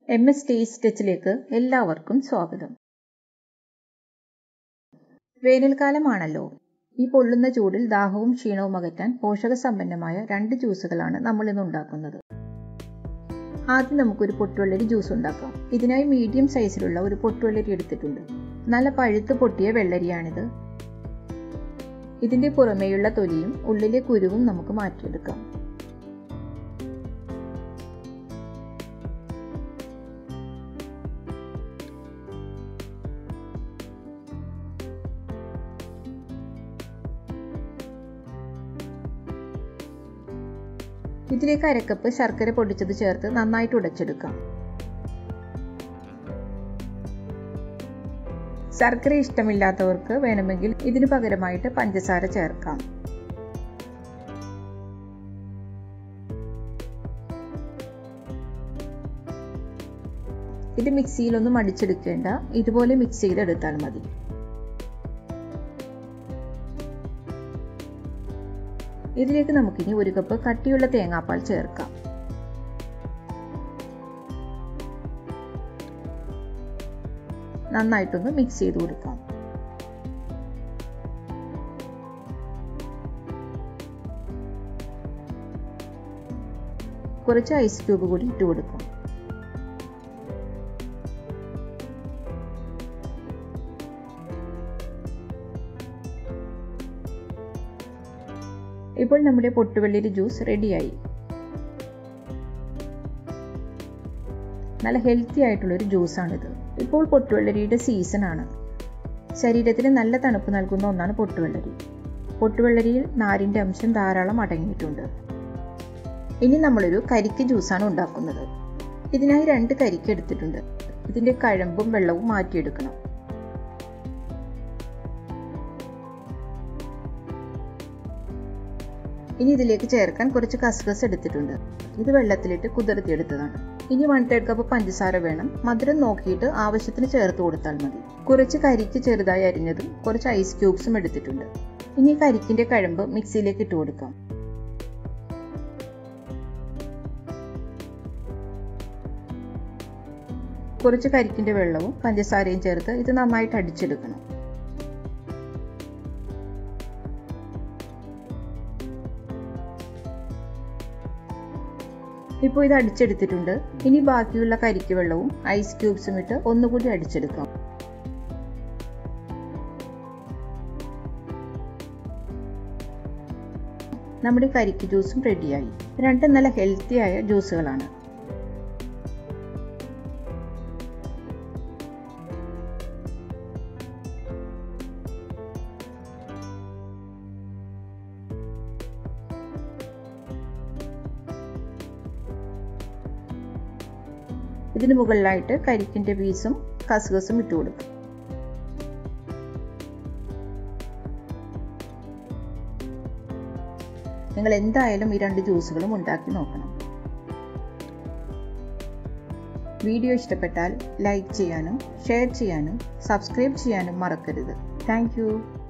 M S taste ടച്ചിലേക്ക് എല്ലാവർക്കും സ്വാഗതം വേനൽക്കാലമാണല്ലോ ഈ പൊള്ളുന്ന ചൂടിൽ ദാഹവും ക്ഷീണവും അകറ്റാൻ പോഷകസമ്പന്നമായ രണ്ട് ജ്യൂസുകളാണ് നമ്മൾ ഇന്ന് ഉണ്ടാക്കുന്നത് ആദ്യം നമുക്കൊരു പൊട്ടുവെള്ളരി ജ്യൂസ് ഉണ്ടാക്കാം ഇതിനായി മീഡിയം സൈസിലുള്ള ഒരു പൊട്ടുവെള്ളരി എടുത്തിട്ടുണ്ട് നല്ല പഴുത്ത് പൊട്ടിയ വെള്ളരിയാണിത് ഇതിന്റെ പുറമേയുള്ള തൊലിയും ഉള്ളിലെ കുരുവും നമുക്ക് മാറ്റിയെടുക്കാം ഇതിലേക്ക് അരക്കപ്പ് ശർക്കര പൊടിച്ചത് ചേർത്ത് നന്നായിട്ട് ഉടച്ചെടുക്കാം ശർക്കര ഇഷ്ടമില്ലാത്തവർക്ക് വേണമെങ്കിൽ ഇതിനു പകരമായിട്ട് പഞ്ചസാര ചേർക്കാം ഇത് മിക്സിയിലൊന്നും അടിച്ചെടുക്കേണ്ട ഇതുപോലെ മിക്സ് ചെയ്തെടുത്താൽ മതി ഇതിലേക്ക് നമുക്കിനി ഒരു കപ്പ് കട്ടിയുള്ള തേങ്ങാപ്പാൽ ചേർക്കാം നന്നായിട്ടൊന്ന് മിക്സ് ചെയ്ത് കൊടുക്കാം കുറച്ച് ഐസ് ക്യൂബ് കൂടി ഇട്ട് കൊടുക്കാം ഇപ്പോൾ നമ്മുടെ പൊട്ടുവെള്ളിരി ജ്യൂസ് റെഡിയായി നല്ല ഹെൽത്തി ആയിട്ടുള്ള ഒരു ജ്യൂസാണിത് ഇപ്പോൾ പൊട്ടുവെള്ളരിയുടെ സീസൺ ആണ് ശരീരത്തിന് നല്ല തണുപ്പ് നൽകുന്ന ഒന്നാണ് പൊട്ടുവെള്ളരി പൊട്ടുവെള്ളരിയിൽ നാരിൻ്റെ അംശം ധാരാളം അടങ്ങിയിട്ടുണ്ട് ഇനി നമ്മളൊരു കരിക്ക് ജ്യൂസാണ് ഉണ്ടാക്കുന്നത് ഇതിനായി രണ്ട് കരിക്ക് എടുത്തിട്ടുണ്ട് ഇതിൻ്റെ കഴമ്പും വെള്ളവും മാറ്റിയെടുക്കണം ഇനി ഇതിലേക്ക് ചേർക്കാൻ കുറച്ച് കസ്കസ് എടുത്തിട്ടുണ്ട് ഇത് വെള്ളത്തിലിട്ട് കുതിർത്തിയെടുത്തതാണ് ഇനി വൺ തേർഡ് കപ്പ് പഞ്ചസാര വേണം മധുരം നോക്കിയിട്ട് ആവശ്യത്തിന് ചേർത്ത് കൊടുത്താൽ മതി കുറച്ച് കരിക്ക് ചെറുതായി അരിഞ്ഞതും കുറച്ച് ഐസ് ക്യൂബ്സും എടുത്തിട്ടുണ്ട് ഇനി കരിക്കിന്റെ കഴമ്പ് മിക്സിയിലേക്ക് ഇട്ട് കൊടുക്കാം കുറച്ച് കരിക്കിന്റെ വെള്ളവും പഞ്ചസാരയും ചേർത്ത് ഇത് നന്നായിട്ട് അടിച്ചെടുക്കണം ഇപ്പോൾ ഇത് അടിച്ചെടുത്തിട്ടുണ്ട് ഇനി ബാക്കിയുള്ള കരിക്ക് വെള്ളവും ഐസ് ക്യൂബ്സും ഇട്ട് ഒന്നുകൂടി അടിച്ചെടുക്കാം നമ്മുടെ കരിക്ക് ജ്യൂസും റെഡിയായി രണ്ടും നല്ല ഹെൽത്തിയായ ജ്യൂസുകളാണ് ഇതിന് മുകളിലായിട്ട് കരിക്കിൻ്റെ പീസും കസുകസും ഇട്ട് കൊടുക്കും നിങ്ങൾ എന്തായാലും ഈ രണ്ട് ജ്യൂസുകളും ഉണ്ടാക്കി നോക്കണം വീഡിയോ ഇഷ്ടപ്പെട്ടാൽ ലൈക്ക് ചെയ്യാനും ഷെയർ ചെയ്യാനും സബ്സ്ക്രൈബ് ചെയ്യാനും മറക്കരുത് താങ്ക്